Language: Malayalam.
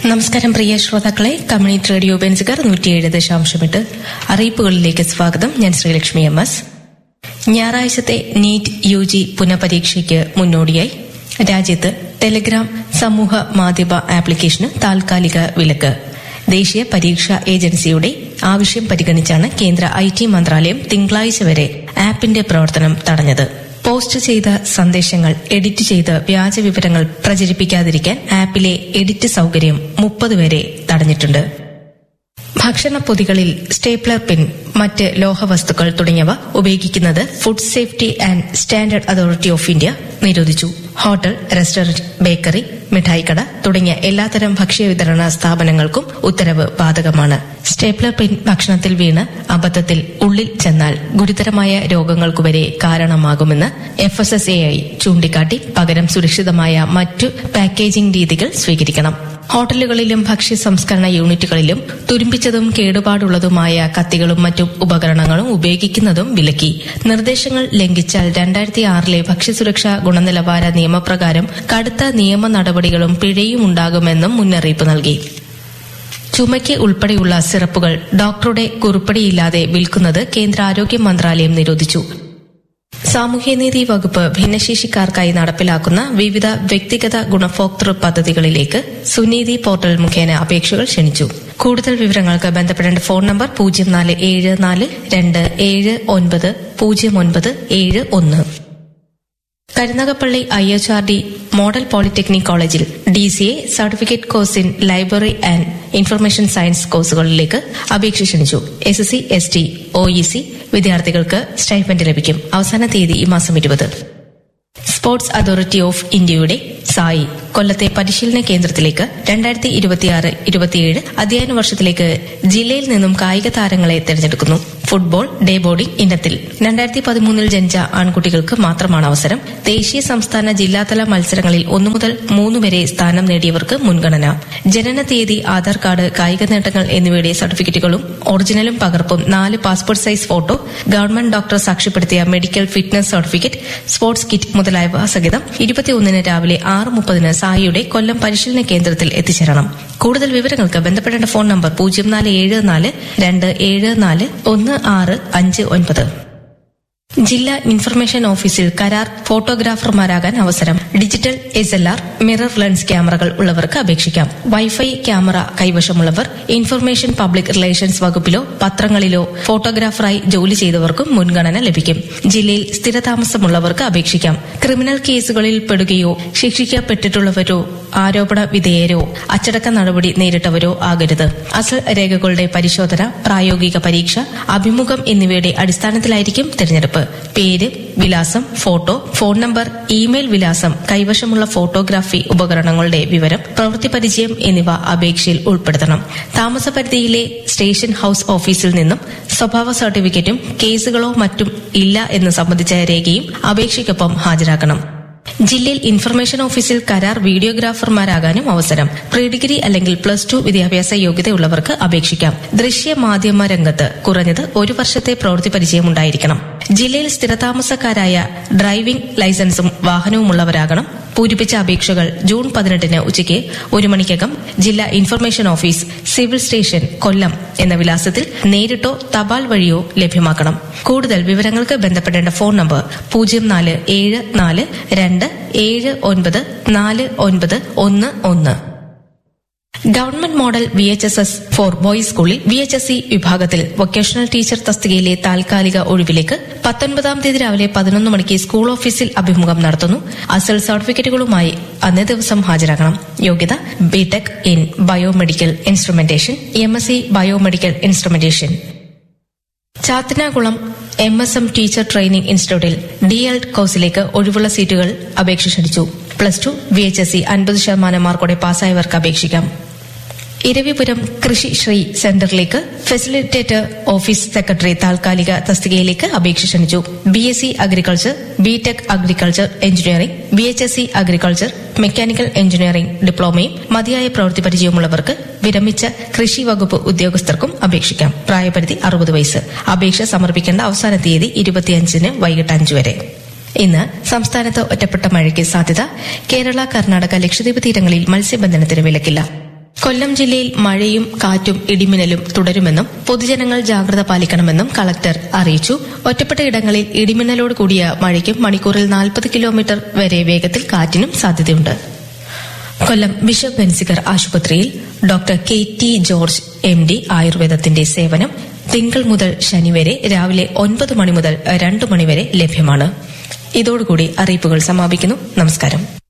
നമസ്കാരം പ്രിയ ശ്രോതാക്കളെ കമ്മ്യൂണിറ്റി റേഡിയോ ബെൻസുകാർ നൂറ്റിയേഴ് ദശാംശമെട്ട് അറിയിപ്പുകളിലേക്ക് സ്വാഗതം ഞാൻ ശ്രീലക്ഷ്മി എം എസ് ഞായറാഴ്ചത്തെ നീറ്റ് യു ജി പുനഃപരീക്ഷയ്ക്ക് മുന്നോടിയായി രാജ്യത്ത് ടെലിഗ്രാം സമൂഹ മാധ്യമ ആപ്ലിക്കേഷന് താൽക്കാലിക വിലക്ക് ദേശീയ പരീക്ഷാ ഏജൻസിയുടെ ആവശ്യം പരിഗണിച്ചാണ് കേന്ദ്ര ഐ ടി മന്ത്രാലയം തിങ്കളാഴ്ച വരെ ആപ്പിന്റെ പ്രവർത്തനം തടഞ്ഞത് പോസ്റ്റ് ചെയ്ത സന്ദേശങ്ങൾ എഡിറ്റ് ചെയ്ത് വ്യാജ വിവരങ്ങൾ പ്രചരിപ്പിക്കാതിരിക്കാൻ ആപ്പിലെ എഡിറ്റ് സൌകര്യം മുപ്പത് വരെ തടഞ്ഞിട്ടുണ്ട് ഭക്ഷണപ്പൊതികളിൽ സ്റ്റേപ്ലർ പിൻ മറ്റ് ലോഹവസ്തുക്കൾ തുടങ്ങിയവ ഉപയോഗിക്കുന്നത് food safety and standard authority of India നിരോധിച്ചു ഹോട്ടൽ റെസ്റ്റോറന്റ് ബേക്കറി മിഠായിക്കട തുടങ്ങിയ എല്ലാത്തരം ഭക്ഷ്യവിതരണ സ്ഥാപനങ്ങൾക്കും ഉത്തരവ് ബാധകമാണ് സ്റ്റേപ്ലർ പിൻ ഭക്ഷണത്തിൽ വീണ് അബദ്ധത്തിൽ ഉള്ളിൽ ചെന്നാൽ ഗുരുതരമായ രോഗങ്ങൾക്കു വരെ കാരണമാകുമെന്ന് F S S A I ചൂണ്ടിക്കാട്ടി പകരം സുരക്ഷിതമായ മറ്റു പാക്കേജിംഗ് രീതികൾ സ്വീകരിക്കണം ഹോട്ടലുകളിലും ഭക്ഷ്യ സംസ്കരണ യൂണിറ്റുകളിലും തുരുമ്പിച്ചതും കേടുപാടുള്ളതുമായ കത്തികളും മറ്റു ഉപകരണങ്ങളും ഉപയോഗിക്കുന്നതും വിലക്കി നിർദ്ദേശങ്ങൾ ലംഘിച്ചാൽ രണ്ടായിരത്തി ആറിലെ ഭക്ഷ്യസുരക്ഷാ ഗുണനിലവാര നിയമപ്രകാരം കടുത്ത നിയമ നടപടികളും പിഴയും ഉണ്ടാകുമെന്നും മുന്നറിയിപ്പ് നൽകി ചുമയ്ക്ക് ഉൾപ്പെടെയുള്ള സിറപ്പുകൾ ഡോക്ടറുടെ കുറിപ്പടിയില്ലാതെ വിൽക്കുന്നത് കേന്ദ്ര ആരോഗ്യ മന്ത്രാലയം നിരോധിച്ചു സാമൂഹ്യനീതി വകുപ്പ് ഭിന്നശേഷിക്കാർക്കായി നടപ്പിലാക്കുന്ന വിവിധ വ്യക്തിഗത ഗുണഭോക്തൃ പദ്ധതികളിലേക്ക് സുനീതി പോർട്ടൽ മുഖേന അപേക്ഷകൾ ക്ഷണിച്ചു കൂടുതൽ വിവരങ്ങൾക്ക് ബന്ധപ്പെടേണ്ട ഫോൺ നമ്പർ പൂജ്യം നാല് ഏഴ് നാല് രണ്ട് ഏഴ് ഒൻപത് പൂജ്യം ഒൻപത് ഏഴ് ഒന്ന് Karunagappally I H R D model polytechnic കോളേജിൽ D C A certificate course in library and information science കോഴ്സുകളിലേക്ക് അപേക്ഷ ക്ഷണിച്ചു S S C S T O E C വിദ്യാർത്ഥികൾക്ക് സ്റ്റൈഫൻഡ് ലഭിക്കും അവസാന തീയതി ഈ മാസം ഇരുപത് സ്പോർട്സ് അതോറിറ്റി ഓഫ് ഇന്ത്യയുടെ സായി കൊല്ലത്തെ പരിശീലന കേന്ദ്രത്തിലേക്ക് രണ്ടായിരത്തി ഇരുപത്തിയാറ് ഇരുപത്തിയേഴ് അധ്യയന വർഷത്തിലേക്ക് ജില്ലയിൽ നിന്നും കായിക താരങ്ങളെ തെരഞ്ഞെടുക്കുന്നു ഫുട്ബോൾ ഡേ ബോർഡിംഗ് ഇനത്തിൽ രണ്ടായിരത്തി പതിമൂന്നിൽ ജനിച്ച ആൺകുട്ടികൾക്ക് മാത്രമാണ് അവസരം ദേശീയ സംസ്ഥാന ജില്ലാതല മത്സരങ്ങളിൽ ഒന്നു മുതൽ മൂന്ന് വരെ സ്ഥാനം നേടിയവർക്ക് മുൻഗണന ജനന തീയതി ആധാർ കാർഡ് കായിക നേട്ടങ്ങൾ എന്നിവയുടെ സർട്ടിഫിക്കറ്റുകളും ഒറിജിനലും പകർപ്പും നാല് passport size photo government doctor സാക്ഷ്യപ്പെടുത്തിയ medical fitness certificate sports kit മുതലായവ സഹിതം ഇരുപത്തിയൊന്നിന് രാവിലെ ആറ് മുപ്പതിന് സായിയുടെ കൊല്ലം പരിശീലന കേന്ദ്രത്തിൽ എത്തിച്ചേരണം കൂടുതൽ വിവരങ്ങൾക്ക് ബന്ധപ്പെടേണ്ട ഫോൺ നമ്പർ പൂജ്യം നാല് ഏഴ് നാല് രണ്ട് ഏഴ് നാല് ഒന്ന് ആറ് അഞ്ച് ഒൻപത് ജില്ലാ ഇൻഫർമേഷൻ ഓഫീസിൽ കരാർ ഫോട്ടോഗ്രാഫർമാരാകാൻ അവസരം digital S L R mirror lens ക്യാമറകൾ ഉള്ളവർക്ക് അപേക്ഷിക്കാം വൈഫൈ ക്യാമറ കൈവശമുള്ളവർ ഇൻഫർമേഷൻ പബ്ലിക് റിലേഷൻസ് വകുപ്പിലോ പത്രങ്ങളിലോ ഫോട്ടോഗ്രാഫറായി ജോലി ചെയ്തവർക്കും മുൻഗണന ലഭിക്കും ജില്ലയിൽ സ്ഥിരതാമസമുള്ളവർക്ക് അപേക്ഷിക്കാം ക്രിമിനൽ കേസുകളിൽ പെടുകയോ ശിക്ഷിക്കപ്പെട്ടിട്ടുള്ളവരോ ആരോപണ വിധേയരോ അച്ചടക്ക നടപടി നേരിട്ടവരോ ആകരുത് അസൽ രേഖകളുടെ പരിശോധന പ്രായോഗിക പരീക്ഷ അഭിമുഖം എന്നിവയുടെ അടിസ്ഥാനത്തിലായിരിക്കും തിരഞ്ഞെടുപ്പ് പേര് വിലാസം ഫോട്ടോ ഫോൺ നമ്പർ ഇമെയിൽ വിലാസം കൈവശമുള്ള ഫോട്ടോഗ്രാഫി ഉപകരണങ്ങളുടെ വിവരം പ്രവൃത്തി പരിചയം എന്നിവ അപേക്ഷയിൽ ഉൾപ്പെടുത്തണം താമസപരിധിയിലെ സ്റ്റേഷൻ ഹൌസ് ഓഫീസിൽ നിന്നും സ്വഭാവ സർട്ടിഫിക്കറ്റും കേസുകളോ മറ്റും ഇല്ല എന്ന് സംബന്ധിച്ച രേഖയും അപേക്ഷയ്ക്കൊപ്പം ഹാജരാക്കണം ജില്ലയിൽ ഇൻഫർമേഷൻ ഓഫീസിൽ കരാർ വീഡിയോഗ്രാഫർമാരാകാനും അവസരം പ്രീ ഡിഗ്രി അല്ലെങ്കിൽ പ്ലസ് ടു വിദ്യാഭ്യാസ യോഗ്യതയുള്ളവർക്ക് അപേക്ഷിക്കാം ദൃശ്യ മാധ്യമ രംഗത്ത് കുറഞ്ഞത് ഒരു വർഷത്തെ പ്രവൃത്തി പരിചയമുണ്ടായിരിക്കണം ജില്ലയിൽ സ്ഥിരതാമസക്കാരായ ഡ്രൈവിംഗ് ലൈസൻസും വാഹനവുമുള്ളവരാകണം പൂരിപ്പിച്ച അപേക്ഷകൾ ജൂൺ പതിനെട്ടിന് ഉച്ചയ്ക്ക് ഒരു മണിക്കകം ജില്ലാ information office civil station Kollam എന്ന വിലാസത്തിൽ നേരിട്ടോ തപാൽ വഴിയോ ലഭ്യമാക്കണം കൂടുതൽ വിവരങ്ങൾക്ക് ബന്ധപ്പെടേണ്ട ഫോൺ നമ്പർ പൂജ്യം നാല് ഏഴ് നാല് രണ്ട് ഏഴ് ഒൻപത് നാല് ഒൻപത് ഒന്ന് ഒന്ന് government model V H S S for boys സ്കൂളിൽ വി എച്ച് എസ് സി വിഭാഗത്തിൽ വൊക്കേഷണൽ ടീച്ചർ തസ്തികയിലെ താൽക്കാലിക ഒഴിവിലേക്ക് പത്തൊൻപതാം തീയതി രാവിലെ പതിനൊന്ന് മണിക്ക് സ്കൂൾ ഓഫീസിൽ അഭിമുഖം നടത്തുന്നു അസൽ സർട്ടിഫിക്കറ്റുകളുമായി അന്നേ ദിവസം ഹാജരാകണം യോഗ്യത BTech in biomedical instrumentation M S C biomedical instrumentation Chathanakulam M S M teacher training ഇൻസ്റ്റിറ്റ്യൂട്ടിൽ ഡി എൽ കോഴ്സിലേക്ക് ഒഴിവുള്ള സീറ്റുകൾ അപേക്ഷ ക്ഷണിച്ചു plus two V H S C അൻപത് ശതമാനം മാർക്കോടെ പാസ്സായവർക്ക് അപേക്ഷിക്കാം ഇരവിപുരം കൃഷി ശ്രീ സെന്ററിലേക്ക് ഫെസിലിറ്റേറ്റർ ഓഫീസ് സെക്രട്ടറി താൽക്കാലിക തസ്തികയിലേക്ക് അപേക്ഷ ക്ഷണിച്ചു B S C agriculture B tech agriculture engineering B H S C agriculture mechanical engineering ഡിപ്ലോമയും മതിയായ പ്രവൃത്തി പരിചയമുള്ളവർക്ക് വിരമിച്ച കൃഷി വകുപ്പ് ഉദ്യോഗസ്ഥർക്കും അപേക്ഷിക്കാം പ്രായപരിധി അറുപത് വയസ്സ് അപേക്ഷ സമർപ്പിക്കേണ്ട അവസാന തീയതി ഇരുപത്തിയഞ്ചിന് വൈകിട്ട് അഞ്ചു വരെ ഇന്ന് സംസ്ഥാനത്ത് ഒറ്റപ്പെട്ട മഴയ്ക്ക് സാധ്യത കേരള കർണാടക ലക്ഷദ്വീപ് തീരങ്ങളിൽ മത്സ്യബന്ധനത്തിന് വിലക്കില്ല കൊല്ലം ജില്ലയിൽ മഴയും കാറ്റും ഇടിമിന്നലും തുടരുമെന്നും പൊതുജനങ്ങൾ ജാഗ്രത പാലിക്കണമെന്നും കളക്ടർ അറിയിച്ചു ഒറ്റപ്പെട്ട ഇടങ്ങളിൽ ഇടിമിന്നലോട് കൂടിയ മഴയ്ക്കും മണിക്കൂറിൽ നാൽപ്പത് കിലോമീറ്റർ വരെ വേഗത്തിൽ കാറ്റിനും സാധ്യതയുണ്ട് കൊല്ലം ബിഷപ്പ് ബെൻസിഗർ ആശുപത്രിയിൽ doctor K T George M D ആയുർവേദത്തിന്റെ സേവനം തിങ്കൾ മുതൽ ശനി വരെ രാവിലെ ഒൻപത് മണി മുതൽ രണ്ട് മണിവരെ ലഭ്യമാണ് ഇതോടുകൂടി അറിയിപ്പുകൾ സമാപിക്കുന്നു നമസ്കാരം